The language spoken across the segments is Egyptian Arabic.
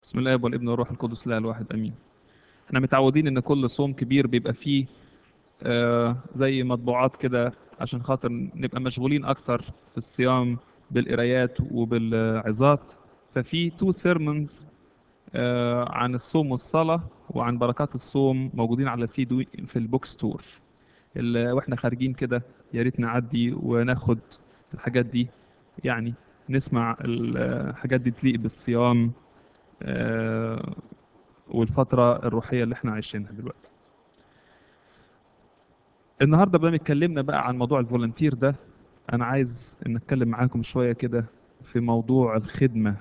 بسم الله والابن والروح القدس لا الواحد امين احنا متعودين ان كل صوم كبير بيبقى فيه آه زي مطبوعات كده عشان خاطر نبقى مشغولين اكتر في الصيام بالقرايات وبالعظات ففي تو سيرمونز آه عن الصوم والصلاة وعن بركات الصوم موجودين على سيدي في البوك ستور اللي واحنا خارجين كده يا ريت نعدي وناخد الحاجات دي يعني نسمع الحاجات دي تليق بالصيام آه، والفترة الروحية اللي احنا عايشينها دلوقتي النهاردة بقى اتكلمنا بقى عن موضوع الفولنتير ده انا عايز ان اتكلم معاكم شوية كده في موضوع الخدمة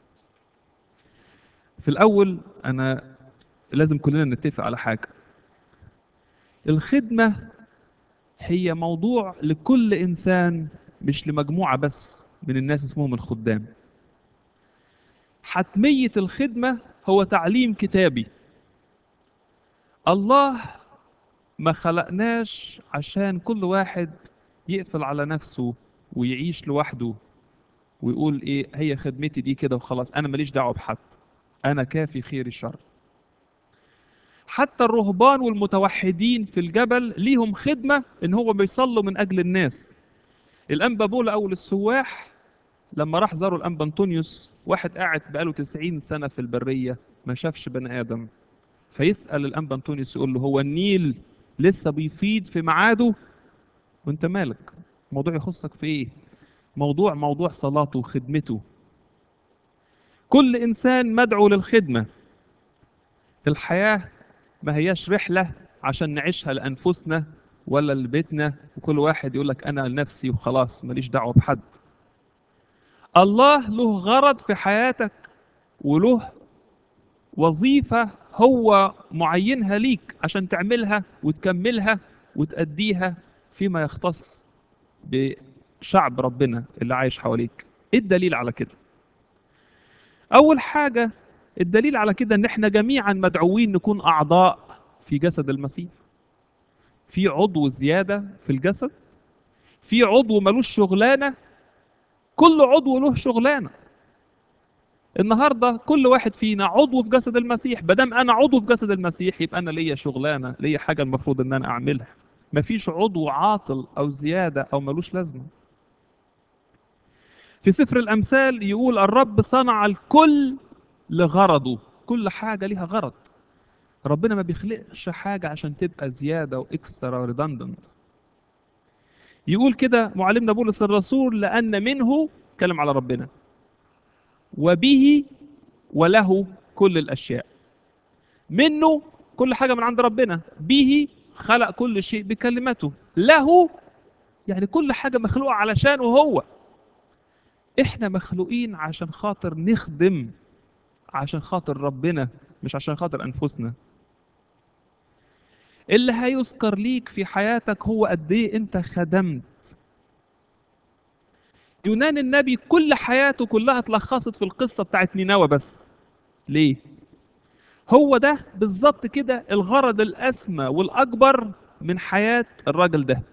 في الاول انا لازم كلنا نتفق على حاجة الخدمة هي موضوع لكل انسان مش لمجموعة بس من الناس اسمهم الخدام حتمية الخدمة هو تعليم كتابي الله ما خلقناش عشان كل واحد يقفل على نفسه ويعيش لوحده ويقول ايه هي خدمتي دي كده وخلاص انا ماليش دعوه بحد انا كافي خير الشر حتى الرهبان والمتوحدين في الجبل ليهم خدمه ان هو بيصلوا من اجل الناس الانبا بولا اول السواح لما راح زاروا الانبا انطونيوس واحد قاعد بقاله 90 سنه في البريه ما شافش بني ادم فيسال الانبا انطونيوس يقول له هو النيل لسه بيفيض في ميعاده وانت مالك موضوع يخصك في ايه موضوع موضوع صلاته وخدمته كل انسان مدعو للخدمه الحياه ما هياش رحله عشان نعيشها لانفسنا ولا لبيتنا وكل واحد يقول لك انا لنفسي وخلاص ماليش دعوه بحد الله له غرض في حياتك وله وظيفة هو معينها ليك عشان تعملها وتكملها وتأديها فيما يختص بشعب ربنا اللي عايش حواليك ايه الدليل على كده اول حاجة الدليل على كده ان احنا جميعا مدعوين نكون اعضاء في جسد المسيح في عضو زيادة في الجسد في عضو ملوش شغلانة كل عضو له شغلانه النهارده كل واحد فينا عضو في جسد المسيح بدام انا عضو في جسد المسيح يبقى انا ليا شغلانه ليا حاجه المفروض ان انا اعملها مفيش عضو عاطل او زياده او ملوش لازمه في سفر الامثال يقول الرب صنع الكل لغرضه كل حاجه ليها غرض ربنا ما بيخلقش حاجه عشان تبقى زياده واكسترا ريدندنت يقول كده معلمنا بولس الرسول لأن منه كلم على ربنا وبه وله كل الأشياء منه كل حاجة من عند ربنا به خلق كل شيء بكلمته له يعني كل حاجة مخلوقة علشانه هو احنا مخلوقين عشان خاطر نخدم عشان خاطر ربنا مش عشان خاطر أنفسنا اللي هيذكر ليك في حياتك هو قد ايه انت خدمت يونان النبي كل حياته كلها اتلخصت في القصه بتاعت نينوى بس ليه هو ده بالظبط كده الغرض الاسمى والاكبر من حياه الراجل ده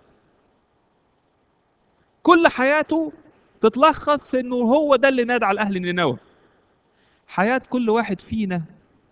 كل حياته تتلخص في انه هو ده اللي نادى على اهل نينوى حياه كل واحد فينا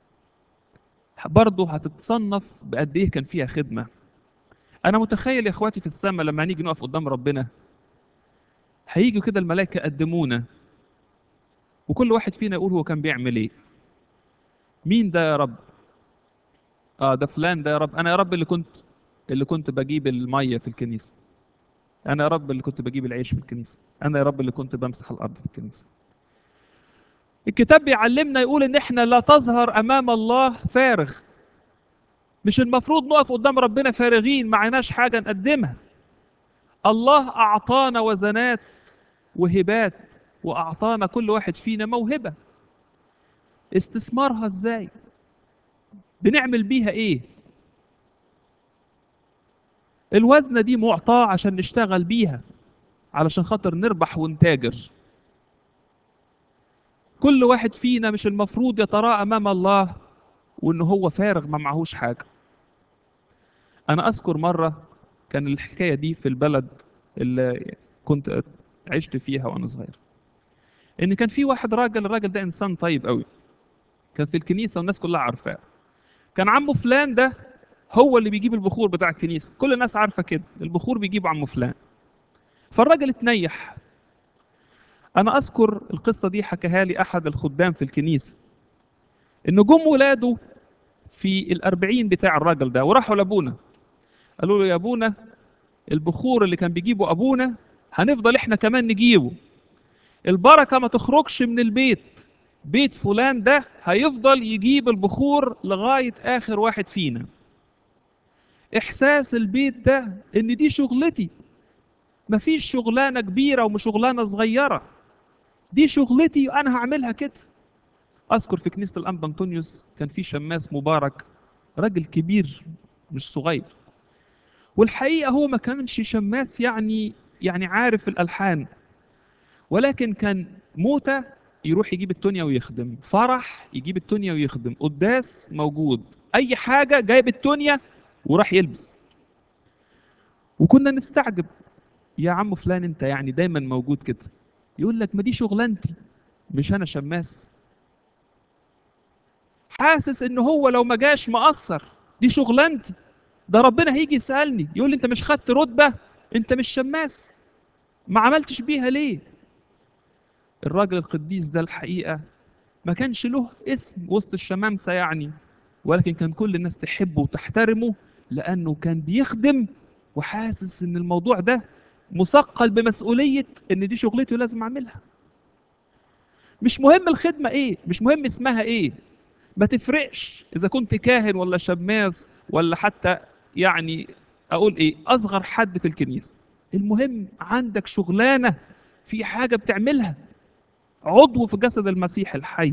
برضه هتتصنف بقد ايه كان فيها خدمه انا متخيل يا اخواتي في السماء لما هنيجي نقف قدام ربنا هيجوا كده الملائكه يقدمونا وكل واحد فينا يقول هو كان بيعمل ايه مين ده يا رب اه ده فلان ده يا رب انا يا رب اللي كنت اللي كنت بجيب الميه في الكنيسه انا يا رب اللي كنت بجيب العيش في الكنيسه انا يا رب اللي كنت بمسح الارض في الكنيسه الكتاب بيعلمنا يقول ان احنا لا تظهر امام الله فارغ مش المفروض نقف قدام ربنا فارغين معناش حاجه نقدمها الله اعطانا وزنات وهبات واعطانا كل واحد فينا موهبه استثمارها ازاي بنعمل بيها ايه الوزنه دي معطاه عشان نشتغل بيها علشان خاطر نربح ونتاجر كل واحد فينا مش المفروض يتراءى امام الله وان هو فارغ ما معهوش حاجه انا اذكر مره كان الحكايه دي في البلد اللي كنت عشت فيها وانا صغير ان كان في واحد راجل الراجل ده انسان طيب قوي كان في الكنيسه والناس كلها عارفاه كان عمه فلان ده هو اللي بيجيب البخور بتاع الكنيسه كل الناس عارفه كده البخور بيجيبه عمه فلان فالراجل اتنيح انا اذكر القصه دي حكاها لي احد الخدام في الكنيسه ان جم ولاده في الأربعين بتاع الراجل ده وراحوا لابونا قالوا له يا ابونا البخور اللي كان بيجيبه ابونا هنفضل احنا كمان نجيبه البركه ما تخرجش من البيت بيت فلان ده هيفضل يجيب البخور لغايه اخر واحد فينا احساس البيت ده ان دي شغلتي مفيش شغلانه كبيره ومش شغلانه صغيره دي شغلتي وانا هعملها كده اذكر في كنيسه الانبا انطونيوس كان في شماس مبارك راجل كبير مش صغير والحقيقه هو ما كانش شماس يعني يعني عارف الالحان ولكن كان موتة يروح يجيب التونيا ويخدم فرح يجيب التونيا ويخدم قداس موجود اي حاجه جايب التونيا وراح يلبس وكنا نستعجب يا عم فلان انت يعني دايما موجود كده يقول لك ما دي شغلانتي مش انا شماس حاسس ان هو لو ما جاش مقصر دي شغلانتي ده ربنا هيجي يسالني يقول لي انت مش خدت رتبه انت مش شماس ما عملتش بيها ليه الراجل القديس ده الحقيقه ما كانش له اسم وسط الشمامسه يعني ولكن كان كل الناس تحبه وتحترمه لانه كان بيخدم وحاسس ان الموضوع ده مثقل بمسؤوليه ان دي شغلتي ولازم اعملها مش مهم الخدمه ايه مش مهم اسمها ايه ما تفرقش اذا كنت كاهن ولا شماس ولا حتى يعني اقول ايه اصغر حد في الكنيسه المهم عندك شغلانه في حاجه بتعملها عضو في جسد المسيح الحي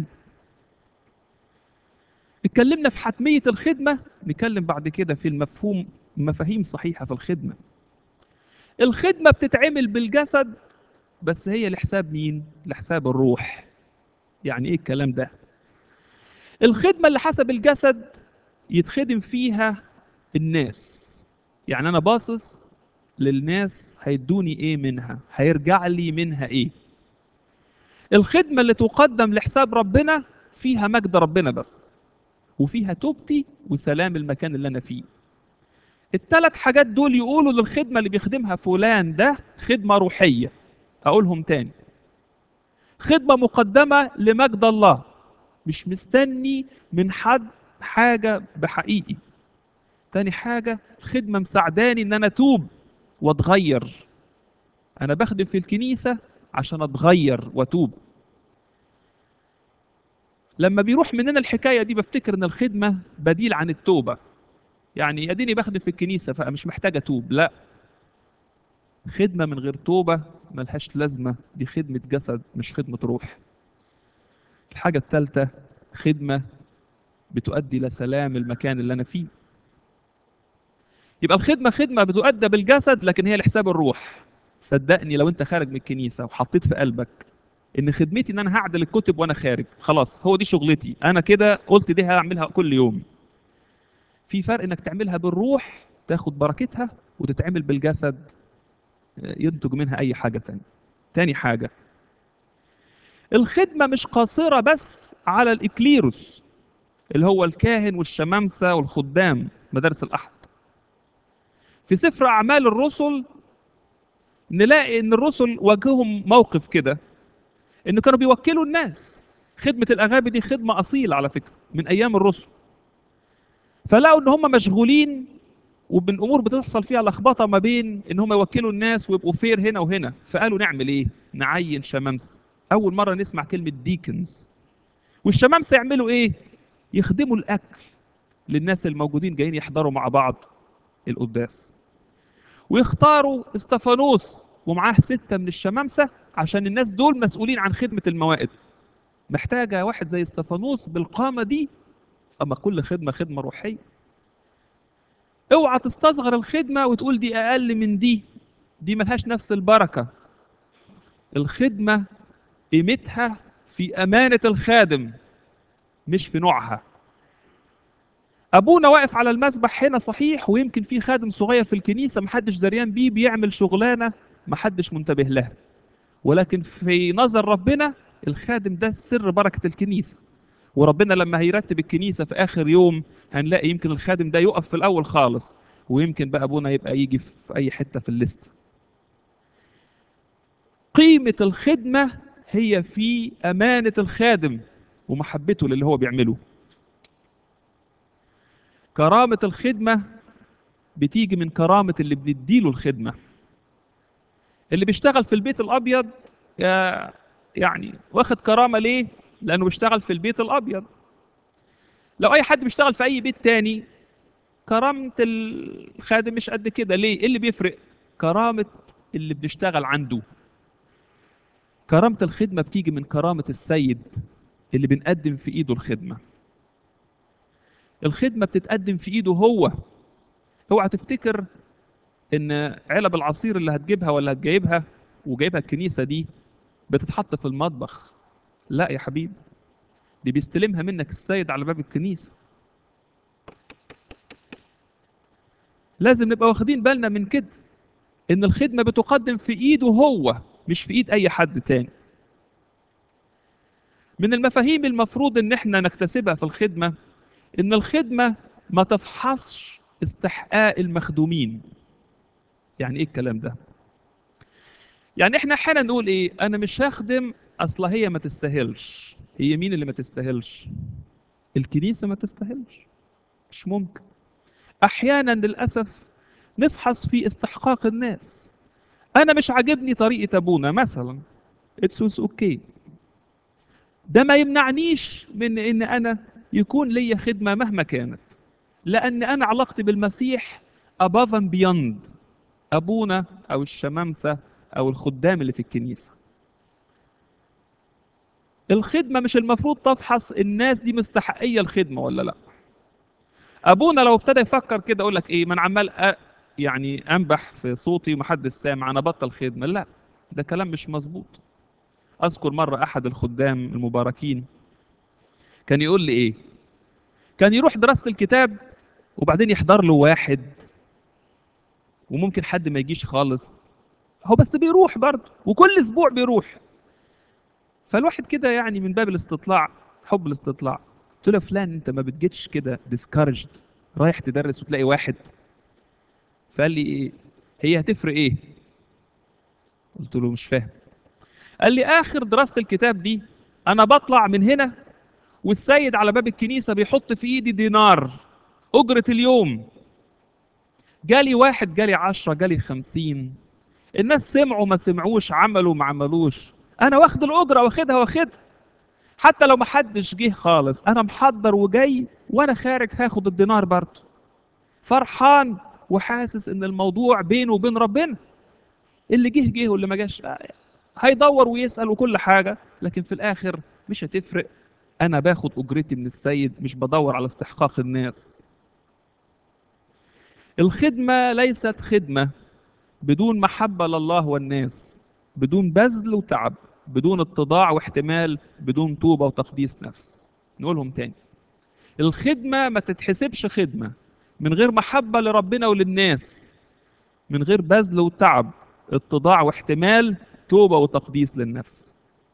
اتكلمنا في حتميه الخدمه نتكلم بعد كده في المفهوم مفاهيم صحيحه في الخدمه الخدمه بتتعمل بالجسد بس هي لحساب مين لحساب الروح يعني ايه الكلام ده الخدمة اللي حسب الجسد يتخدم فيها الناس يعني أنا باصص للناس هيدوني إيه منها هيرجع لي منها إيه الخدمة اللي تقدم لحساب ربنا فيها مجد ربنا بس وفيها توبتي وسلام المكان اللي أنا فيه الثلاث حاجات دول يقولوا للخدمة اللي بيخدمها فلان ده خدمة روحية أقولهم تاني خدمة مقدمة لمجد الله مش مستني من حد حاجة بحقيقي تاني حاجة خدمة مساعداني ان انا اتوب واتغير انا بخدم في الكنيسة عشان اتغير واتوب لما بيروح مننا الحكاية دي بفتكر ان الخدمة بديل عن التوبة يعني اديني بخدم في الكنيسة فمش محتاج اتوب لا خدمة من غير توبة ملهاش لازمة دي خدمة جسد مش خدمة روح الحاجة الثالثة خدمة بتؤدي لسلام المكان اللي أنا فيه يبقى الخدمة خدمة بتؤدى بالجسد لكن هي لحساب الروح صدقني لو أنت خارج من الكنيسة وحطيت في قلبك إن خدمتي إن أنا هعدل الكتب وأنا خارج خلاص هو دي شغلتي أنا كده قلت دي هعملها كل يوم في فرق إنك تعملها بالروح تاخد بركتها وتتعمل بالجسد ينتج منها أي حاجة تاني تاني حاجة الخدمة مش قاصرة بس على الإكليروس اللي هو الكاهن والشمامسة والخدام مدارس الأحد في سفر أعمال الرسل نلاقي إن الرسل واجههم موقف كده إن كانوا بيوكلوا الناس خدمة الأغابي دي خدمة أصيلة على فكرة من أيام الرسل فلقوا إن هم مشغولين وبين امور بتحصل فيها لخبطه ما بين ان هم يوكلوا الناس ويبقوا فير هنا وهنا فقالوا نعمل ايه نعين شمامسه اول مره نسمع كلمه ديكنز والشمامسه يعملوا ايه يخدموا الاكل للناس الموجودين جايين يحضروا مع بعض القداس ويختاروا استفانوس ومعاه ستة من الشمامسة عشان الناس دول مسؤولين عن خدمة الموائد محتاجة واحد زي استفانوس بالقامة دي أما كل خدمة خدمة روحية اوعى تستصغر الخدمة وتقول دي أقل من دي دي ملهاش نفس البركة الخدمة قيمتها في أمانة الخادم مش في نوعها أبونا واقف على المسبح هنا صحيح ويمكن في خادم صغير في الكنيسة محدش دريان بيه بيعمل شغلانة محدش منتبه لها ولكن في نظر ربنا الخادم ده سر بركة الكنيسة وربنا لما هيرتب الكنيسة في آخر يوم هنلاقي يمكن الخادم ده يقف في الأول خالص ويمكن بقى أبونا يبقى يجي في أي حتة في الليست قيمة الخدمة هي في أمانة الخادم ومحبته للي هو بيعمله كرامة الخدمة بتيجي من كرامة اللي بنديله الخدمة اللي بيشتغل في البيت الأبيض يا- يعني واخد كرامة ليه؟ لأنه بيشتغل في البيت الأبيض لو أي حد بيشتغل في أي بيت تاني كرامة الخادم مش قد كده ليه؟ إيه اللي بيفرق؟ كرامة اللي بنشتغل عنده كرامة الخدمة بتيجي من كرامة السيد اللي بنقدم في إيده الخدمة الخدمة بتتقدم في إيده هو اوعى تفتكر ان علب العصير اللي هتجيبها ولا هتجيبها وجايبها الكنيسة دي بتتحط في المطبخ لا يا حبيبي دي بيستلمها منك السيد على باب الكنيسة لازم نبقى واخدين بالنا من كده ان الخدمة بتقدم في ايده هو مش في ايد اي حد تاني من المفاهيم المفروض ان احنا نكتسبها في الخدمة ان الخدمة ما تفحصش استحقاق المخدومين يعني ايه الكلام ده يعني احنا احيانا نقول ايه انا مش هخدم اصل هي ما تستاهلش هي مين اللي ما تستاهلش الكنيسة ما تستاهلش مش ممكن احيانا للاسف نفحص في استحقاق الناس انا مش عاجبني طريقة ابونا مثلا اتس اوكي ده ما يمنعنيش من ان انا يكون ليا خدمة مهما كانت لان انا علاقتي بالمسيح above and beyond ابونا او الشمامسة او الخدام اللي في الكنيسة الخدمة مش المفروض تفحص الناس دي مستحقية الخدمة ولا لا ابونا لو ابتدى يفكر كده اقول لك ايه من عمال أ... يعني انبح في صوتي ومحدش سامع انا بطل خدمة لا ده كلام مش مظبوط اذكر مرة احد الخدام المباركين كان يقول لي ايه كان يروح دراسة الكتاب وبعدين يحضر له واحد وممكن حد ما يجيش خالص هو بس بيروح برضه وكل اسبوع بيروح فالواحد كده يعني من باب الاستطلاع حب الاستطلاع قلت له يا فلان انت ما بتجيتش كده discouraged رايح تدرس وتلاقي واحد فقال لي ايه هي هتفرق ايه قلت له مش فاهم قال لي اخر دراسة الكتاب دي انا بطلع من هنا والسيد على باب الكنيسة بيحط في ايدي دينار اجرة اليوم جالي واحد جالي عشرة جالي خمسين الناس سمعوا ما سمعوش عملوا ما عملوش انا واخد الاجره واخدها واخدها حتى لو ما حدش جه خالص انا محضر وجاي وانا خارج هاخد الدينار برضه فرحان وحاسس ان الموضوع بينه وبين ربنا اللي جه جه واللي ما جاش آه، هيدور ويسال وكل حاجه لكن في الاخر مش هتفرق انا باخد اجرتي من السيد مش بدور على استحقاق الناس الخدمه ليست خدمه بدون محبة لله والناس بدون بذل وتعب بدون اتضاع واحتمال بدون توبة وتقديس نفس نقولهم تاني الخدمة ما تتحسبش خدمة من غير محبة لربنا وللناس من غير بذل وتعب اتضاع واحتمال توبة وتقديس للنفس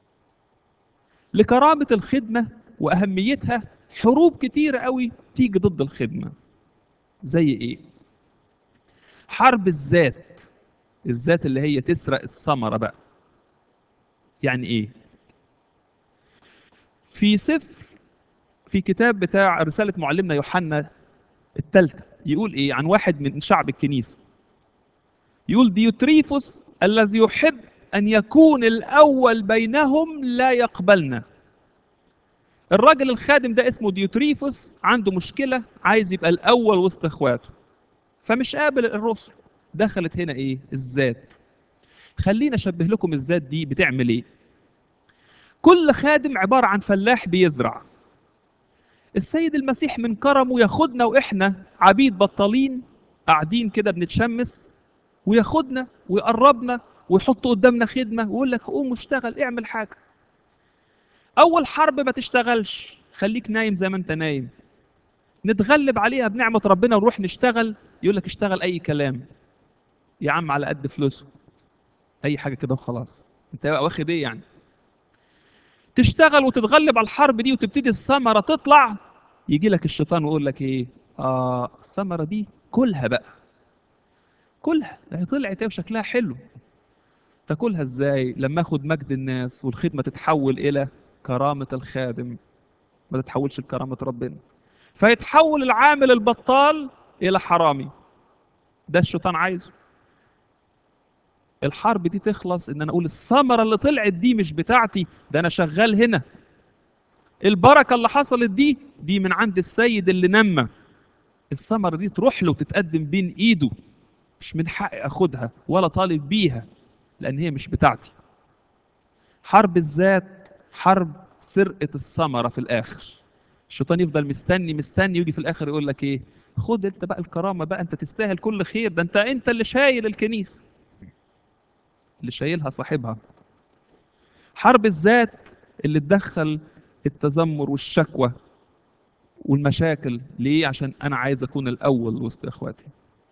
لكرامة الخدمة وأهميتها حروب كتيرة قوي تيجي ضد الخدمة زي إيه؟ حرب الذات الذات اللي هي تسرق الثمرة بقى يعني ايه في سفر في كتاب بتاع رسالة معلمنا يوحنا الثالثة يقول ايه عن واحد من شعب الكنيسة يقول ديوتريفوس الذي يحب أن يكون الأول بينهم لا يقبلنا الراجل الخادم ده اسمه ديوتريفوس عنده مشكلة عايز يبقى الأول وسط إخواته فمش قابل الرسل دخلت هنا ايه الذات خلينا اشبه لكم الذات دي بتعمل ايه كل خادم عبارة عن فلاح بيزرع السيد المسيح من كرمه ياخدنا واحنا عبيد بطالين قاعدين كده بنتشمس وياخدنا ويقربنا ويحط قدامنا خدمة ويقول لك قوم واشتغل اعمل حاجة أول حرب ما تشتغلش خليك نايم زي ما أنت نايم نتغلب عليها بنعمة ربنا ونروح نشتغل يقول لك اشتغل أي كلام يا عم على قد فلوسه اي حاجه كده وخلاص انت واخد ايه يعني تشتغل وتتغلب على الحرب دي وتبتدي الثمره تطلع يجي لك الشيطان ويقول لك ايه اه الثمره دي كلها بقى كلها ده هي طلعت ايه وشكلها حلو تاكلها ازاي لما اخد مجد الناس والخدمه تتحول الى كرامه الخادم ما تتحولش لكرامه ربنا فيتحول العامل البطال الى حرامي ده الشيطان عايزه الحرب دي تخلص ان انا اقول الثمره اللي طلعت دي مش بتاعتي ده انا شغال هنا البركه اللي حصلت دي دي من عند السيد اللي نمى الثمره دي تروح له وتتقدم بين ايده مش من حقي اخدها ولا طالب بيها لان هي مش بتاعتي حرب الذات حرب سرقه الثمره في الاخر الشيطان يفضل مستني مستني يجي في الاخر يقول لك ايه خد انت بقى الكرامه بقى انت تستاهل كل خير ده انت انت اللي شايل الكنيسه اللي شايلها صاحبها حرب الذات اللي تدخل التذمر والشكوى والمشاكل ليه عشان انا عايز اكون الاول وسط اخواتي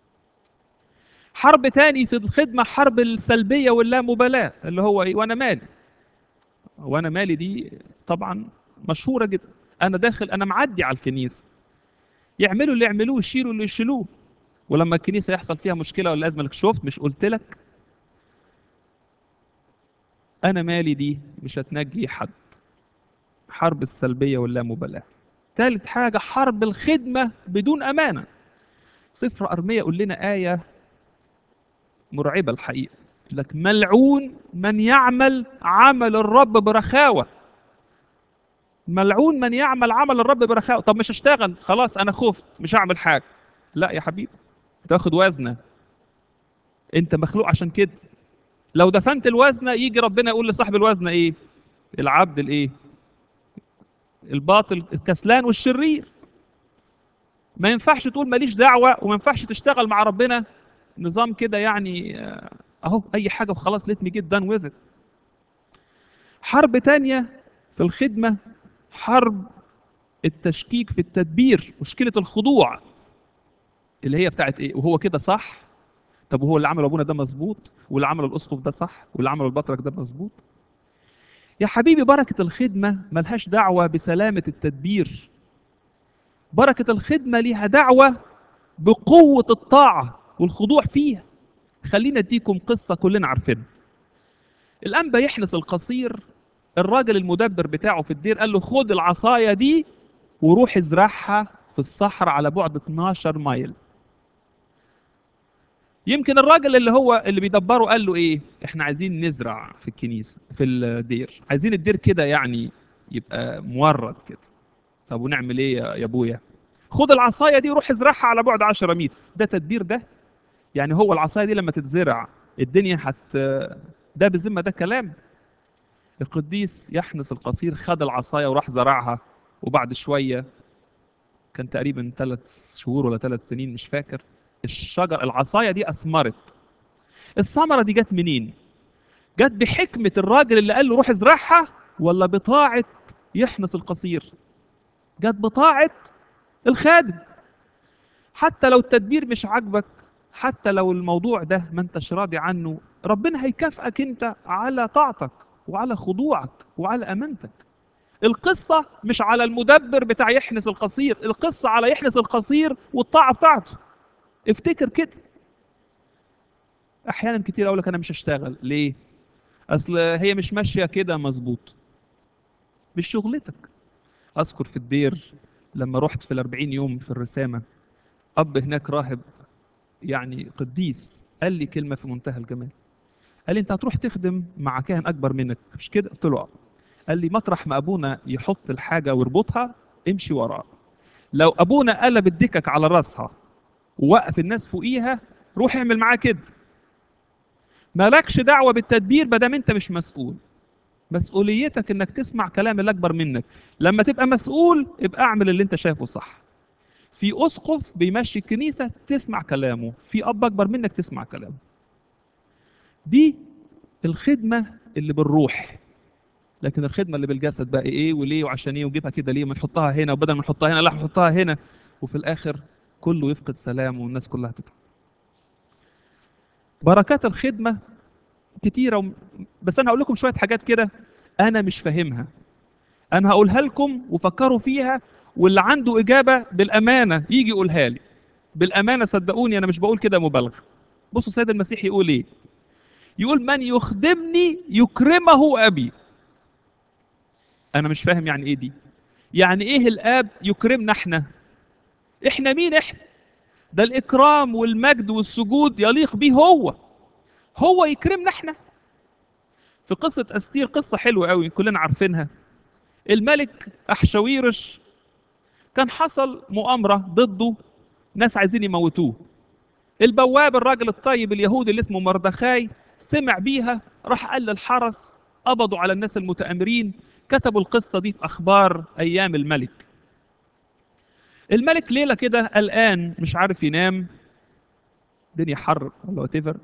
حرب تاني في الخدمة حرب السلبية واللامبالاة اللي هو ايه وانا مالي وانا مالي دي طبعا مشهورة جدا انا داخل انا معدي على الكنيسة يعملوا اللي يعملوه يشيلوا اللي يشيلوه ولما الكنيسة يحصل فيها مشكلة ولا أزمة لك شفت مش قلت لك أنا مالي دي مش هتنجي حد حرب السلبية واللامبالاة ثالث حاجة حرب الخدمة بدون أمانة سفر أرمية يقول لنا آية مرعبة الحقيقة يقول لك ملعون من يعمل عمل الرب برخاوة ملعون من يعمل عمل الرب برخاوة طب مش هشتغل خلاص أنا خفت مش هعمل حاجة لا يا حبيبي تاخد وزنة أنت مخلوق عشان كده لو دفنت الوزنة يجي ربنا يقول لصاحب الوزنة إيه العبد الإيه الباطل الكسلان والشرير ما ينفعش تقول ماليش دعوة وما ينفعش تشتغل مع ربنا نظام كده يعني اهو اي حاجة وخلاص let me get done with it حرب تانية في الخدمة حرب التشكيك في التدبير مشكلة الخضوع اللي هي بتاعت ايه وهو كده صح طب وهو اللي عمله ابونا ده مظبوط واللي عمله الاسقف ده صح واللي عمله البطرك ده مظبوط يا حبيبي بركة الخدمة ملهاش دعوة بسلامة التدبير بركة الخدمة ليها دعوة بقوة الطاعة والخضوع فيها خلينا اديكم قصة كلنا عارفينها الأنبا يحنس القصير الراجل المدبر بتاعه في الدير قال له خد العصاية دي وروح ازرعها في الصحراء على بعد 12 مايل يمكن الراجل اللي هو اللي بيدبره قال له ايه احنا عايزين نزرع في الكنيسه في الدير عايزين الدير كده يعني يبقى مورد كده طب ونعمل ايه يا ابويا خد العصايه دي وروح ازرعها على بعد 10 متر ده تدبير ده يعني هو العصايه دي لما تتزرع الدنيا هت ده بالذمه ده كلام القديس يحنس القصير خد العصايه وراح زرعها وبعد شويه كان تقريبا ثلاث شهور ولا ثلاث سنين مش فاكر الشجر العصايه دي اثمرت الثمره دي جت منين جت بحكمه الراجل اللي قال له روح ازرعها ولا بطاعه يحنس القصير جت بطاعه الخادم حتى لو التدبير مش عاجبك حتى لو الموضوع ده ما انتش راضي عنه ربنا هيكافئك انت على طاعتك وعلى خضوعك وعلى امانتك القصة مش على المدبر بتاع يحنس القصير القصة على يحنس القصير والطاعة بتاعته افتكر كده احيانا كتير اقول لك انا مش هشتغل ليه اصل هي مش ماشيه كده مظبوط مش شغلتك اذكر في الدير لما رحت في الأربعين يوم في الرسامه اب هناك راهب يعني قديس قال لي كلمه في منتهى الجمال قال لي انت هتروح تخدم مع كاهن اكبر منك مش كده قلت له قال لي مطرح ما ابونا يحط الحاجه ويربطها امشي وراه لو ابونا قلب الدكك على راسها ووقف الناس فوقيها روح اعمل معاه كده مالكش دعوه بالتدبير ما دام انت مش مسؤول مسؤوليتك انك تسمع كلام اللي اكبر منك لما تبقى مسؤول ابقى اعمل اللي انت شايفه صح في اسقف بيمشي الكنيسه تسمع كلامه في اب اكبر منك تسمع كلامه دي الخدمه اللي بالروح لكن الخدمه اللي بالجسد بقى ايه وليه وعشان ايه وجيبها كده ليه ما نحطها هنا وبدل ما نحطها هنا لا نحطها هنا وفي الاخر كله يفقد سلامه والناس كلها تتعب بركات الخدمه كتيره و... بس انا هقول لكم شويه حاجات كده انا مش فاهمها انا هقولها لكم وفكروا فيها واللي عنده اجابه بالامانه يجي يقولها لي بالامانه صدقوني انا مش بقول كده مبالغه بصوا السيد المسيح يقول ايه يقول من يخدمني يكرمه ابي انا مش فاهم يعني ايه دي يعني ايه الاب يكرمنا احنا احنا مين احنا ده الاكرام والمجد والسجود يليق به هو هو يكرمنا احنا في قصة أستير قصة حلوة قوي كلنا عارفينها الملك أحشويرش كان حصل مؤامرة ضده ناس عايزين يموتوه البواب الراجل الطيب اليهودي اللي اسمه مردخاي سمع بيها راح قال للحرس قبضوا على الناس المتآمرين كتبوا القصة دي في أخبار أيام الملك الملك ليلة كده قلقان مش عارف ينام الدنيا حر ولا وات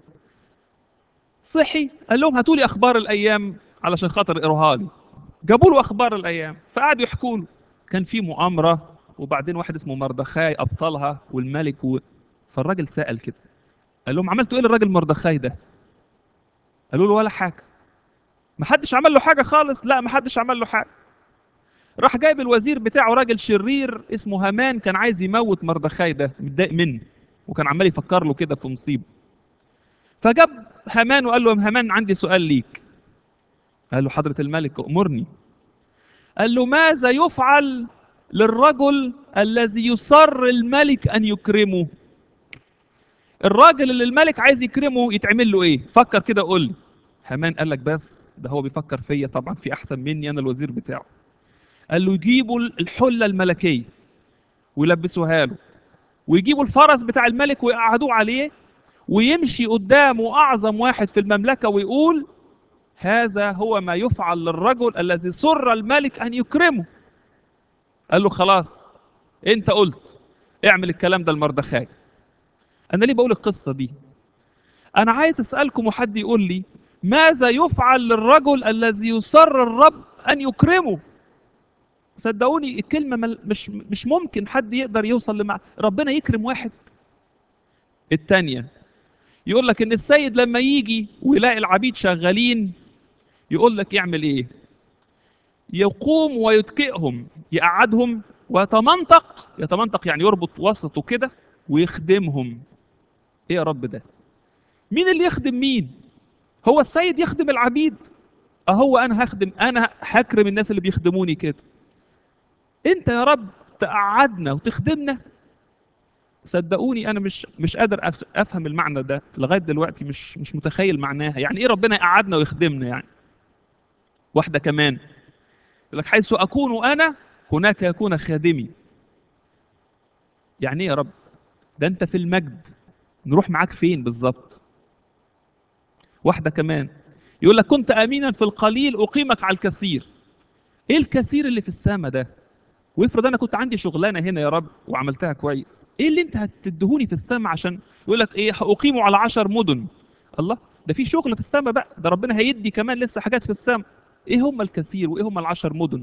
صحي قال لهم هاتوا لي اخبار الايام علشان خاطر اقروها لي جابوا له اخبار الايام فقعدوا يحكوا له كان في مؤامره وبعدين واحد اسمه مردخاي ابطلها والملك و... فالراجل سال كده قال لهم عملتوا ايه للراجل مردخاي ده قالوا له ولا حاجه ما حدش عمل له حاجه خالص لا ما حدش عمل له حاجه راح جايب الوزير بتاعه راجل شرير اسمه هامان كان عايز يموت مردخاي ده متضايق منه وكان عمال يفكر له كده في مصيبه فجاب هامان وقال له يا هامان عندي سؤال ليك قال له حضرة الملك أمرني قال له ماذا يفعل للرجل الذي يصر الملك أن يكرمه الراجل اللي الملك عايز يكرمه يتعمل له ايه فكر كده قول لي هامان قال لك بس ده هو بيفكر فيا طبعا في احسن مني انا الوزير بتاعه قال له يجيبوا الحله الملكيه ويلبسوها له ويجيبوا الفرس بتاع الملك ويقعدوه عليه ويمشي قدامه اعظم واحد في المملكه ويقول هذا هو ما يفعل للرجل الذي سر الملك ان يكرمه قال له خلاص انت قلت اعمل الكلام ده لمردخاي انا ليه بقول القصه دي انا عايز اسالكم وحد يقول لي ماذا يفعل للرجل الذي يسر الرب ان يكرمه صدقوني الكلمه مل- مش مش ممكن حد يقدر يوصل لمع ربنا يكرم واحد الثانيه يقول لك ان السيد لما يجي ويلاقي العبيد شغالين يقول لك يعمل ايه يقوم ويتكئهم يقعدهم ويتمنطق يتمنطق يعني يربط وسطه كده ويخدمهم ايه يا رب ده مين اللي يخدم مين هو السيد يخدم العبيد اهو انا هخدم انا هكرم الناس اللي بيخدموني كده انت يا رب تقعدنا وتخدمنا صدقوني انا مش مش قادر أف- افهم المعنى ده لغايه دلوقتي مش مش متخيل معناها يعني ايه ربنا يقعدنا ويخدمنا يعني واحده كمان يقول لك حيث اكون انا هناك يكون خادمي يعني ايه يا رب ده انت في المجد نروح معاك فين بالظبط واحده كمان يقول لك كنت امينا في القليل اقيمك على الكثير ايه الكثير اللي في السماء ده وافرض انا كنت عندي شغلانه هنا يا رب وعملتها كويس ايه اللي انت هتدهوني في السماء عشان يقول لك ايه اقيمه على عشر مدن الله ده في شغل في السماء بقى ده ربنا هيدي كمان لسه حاجات في السماء ايه هم الكثير وايه هم العشر مدن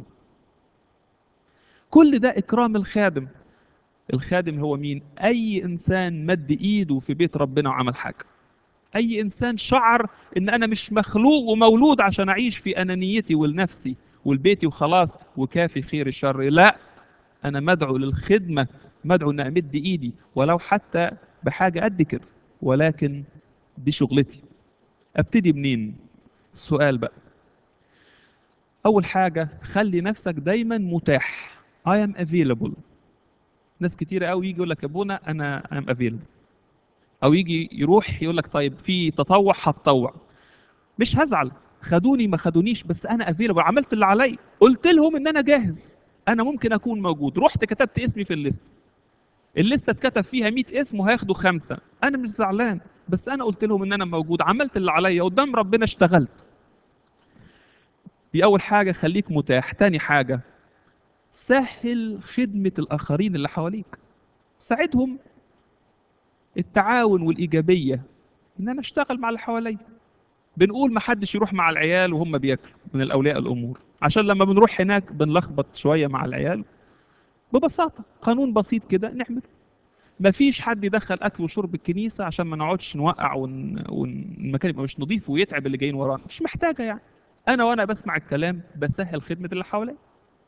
كل ده اكرام الخادم الخادم هو مين اي انسان مد ايده في بيت ربنا وعمل حاجه اي انسان شعر ان انا مش مخلوق ومولود عشان اعيش في انانيتي ولنفسي والبيتي وخلاص وكافي خير الشر لا انا مدعو للخدمه مدعو ان امد ايدي ولو حتى بحاجه قد كده ولكن دي شغلتي ابتدي منين السؤال بقى اول حاجه خلي نفسك دايما متاح I am available ناس كتير قوي يجي يقول لك يا ابونا انا I am available او يجي يروح يقول لك طيب في تطوع هتطوع مش هزعل خدوني ما خدونيش بس انا افيلبل عملت اللي عليا قلت لهم ان انا جاهز انا ممكن اكون موجود رحت كتبت اسمي في الليست الليسته اتكتب فيها 100 اسم وهياخدوا خمسه انا مش زعلان بس انا قلت لهم ان انا موجود عملت اللي عليا قدام ربنا اشتغلت دي اول حاجه خليك متاح تاني حاجه سهل خدمه الاخرين اللي حواليك ساعدهم التعاون والايجابيه ان انا اشتغل مع اللي حواليا بنقول ما حدش يروح مع العيال وهم بياكلوا من الاولياء الامور عشان لما بنروح هناك بنلخبط شويه مع العيال ببساطه قانون بسيط كده نعمل ما فيش حد يدخل اكل وشرب الكنيسه عشان ما نقعدش نوقع ون... ون... المكان يبقى مش نظيف ويتعب اللي جايين ورانا مش محتاجه يعني انا وانا بسمع الكلام بسهل خدمه اللي حواليا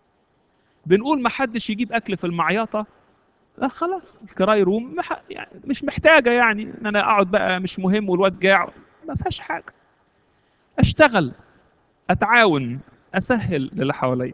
بنقول ما حدش يجيب اكل في المعيطه لا خلاص الكراي روم مح... يعني مش محتاجه يعني ان انا اقعد بقى مش مهم والواد جاع ما فيهاش حاجه اشتغل اتعاون اسهل للي حواليا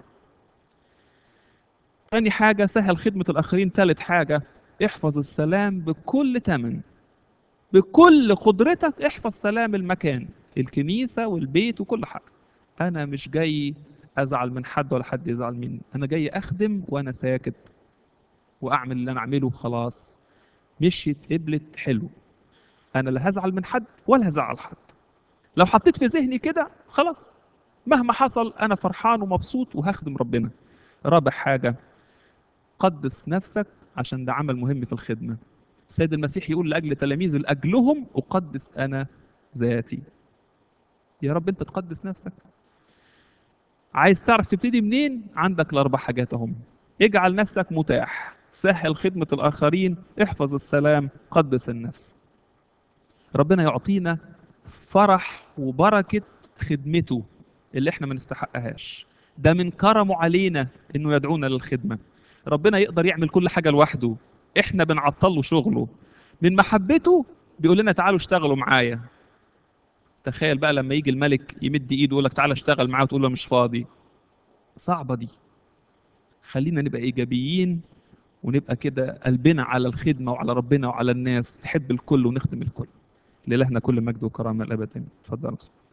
تاني حاجة سهل خدمة الآخرين تالت حاجة احفظ السلام بكل تمن بكل قدرتك احفظ سلام المكان الكنيسة والبيت وكل حاجة أنا مش جاي أزعل من حد ولا حد يزعل مني أنا جاي أخدم وأنا ساكت وأعمل اللي أنا أعمله خلاص مشيت قبلت حلو أنا لا هزعل من حد ولا هزعل حد لو حطيت في ذهني كده خلاص مهما حصل أنا فرحان ومبسوط وهخدم ربنا رابع حاجة قدس نفسك عشان ده عمل مهم في الخدمة السيد المسيح يقول لأجل تلاميذه لأجلهم أقدس أنا ذاتي يا رب أنت تقدس نفسك عايز تعرف تبتدي منين عندك الأربع حاجات هم اجعل نفسك متاح سهل خدمة الآخرين احفظ السلام قدس النفس ربنا يعطينا فرح وبركة خدمته اللي احنا ما نستحقهاش ده من كرمه علينا انه يدعونا للخدمه ربنا يقدر يعمل كل حاجه لوحده احنا بنعطل له شغله من محبته بيقول لنا تعالوا اشتغلوا معايا تخيل بقى لما يجي الملك يمد ايده ويقول لك تعالى اشتغل معاه وتقول له مش فاضي صعبه دي خلينا نبقى ايجابيين ونبقى كده قلبنا على الخدمه وعلى ربنا وعلى الناس تحب الكل ونخدم الكل لإلهنا كل مجد وكرامه الابد اتفضل